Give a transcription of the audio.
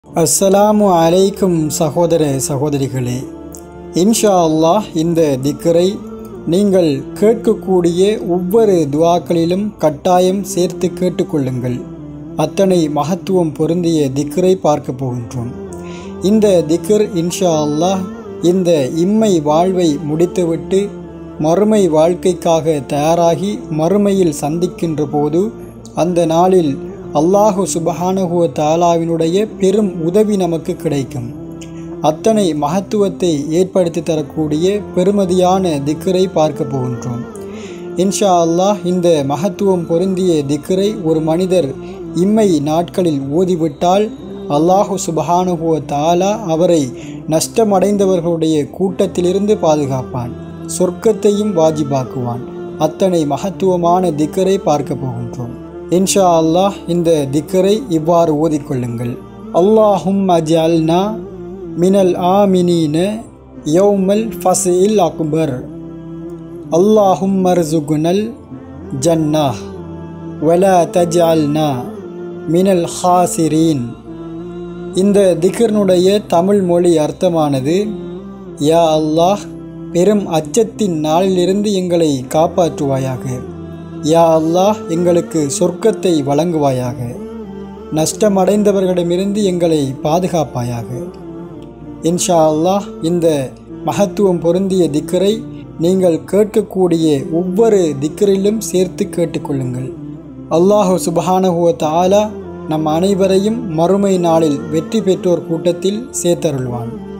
அஸ்ஸலாமு அலைக்கும் சகோதர சகோதரிகளே இன்ஷா அல்லாஹ் இந்த திக்கரை நீங்கள் கேட்கக்கூடிய ஒவ்வொரு துவாக்களிலும் கட்டாயம் சேர்த்து கேட்டுக்கொள்ளுங்கள் அத்தனை மகத்துவம் பொருந்திய திக்கரை பார்க்க போகின்றோம் இந்த திக்கர் இன்ஷா அல்லாஹ் இந்த இம்மை வாழ்வை முடித்துவிட்டு மறுமை வாழ்க்கைக்காக தயாராகி மறுமையில் சந்திக்கின்ற போது அந்த நாளில் அல்லாஹு சுபஹானஹுவ தாலாவினுடைய பெரும் உதவி நமக்கு கிடைக்கும் அத்தனை மகத்துவத்தை ஏற்படுத்தி தரக்கூடிய பெருமதியான திக்கரை பார்க்க போகின்றோம் இன்ஷா அல்லாஹ் இந்த மகத்துவம் பொருந்திய திக்கரை ஒரு மனிதர் இம்மை நாட்களில் ஓதிவிட்டால் அல்லாஹு சுபஹானுகுவ தாலா அவரை நஷ்டமடைந்தவர்களுடைய கூட்டத்திலிருந்து பாதுகாப்பான் சொர்க்கத்தையும் வாஜிபாக்குவான் அத்தனை மகத்துவமான திக்கரை பார்க்க போகின்றோம் இன்ஷா அல்லாஹ் இந்த திக்கரை இவ்வாறு ஓதிக்கொள்ளுங்கள் அல்லாஹும் அஜல்னா மினல் ஆமினீன யௌமல் ஃபசில் அக்பர் அல்லாஹும் மர்சுகுனல் ஜன்னா வலா தஜ்அல்னா மினல் ஹாசிரீன் இந்த திகர்னுடைய தமிழ் மொழி அர்த்தமானது யா அல்லாஹ் பெரும் அச்சத்தின் நாளிலிருந்து எங்களை காப்பாற்றுவாயாக யா அல்லாஹ் எங்களுக்கு சொர்க்கத்தை வழங்குவாயாக நஷ்டமடைந்தவர்களிடமிருந்து எங்களை பாதுகாப்பாயாக இன்ஷா அல்லாஹ் இந்த மகத்துவம் பொருந்திய திக்கரை நீங்கள் கேட்கக்கூடிய ஒவ்வொரு திக்கரிலும் சேர்த்து கேட்டுக்கொள்ளுங்கள் அல்லாஹு சுபஹானஹுவ தாலா நம் அனைவரையும் மறுமை நாளில் வெற்றி பெற்றோர் கூட்டத்தில் சேர்த்தருள்வான்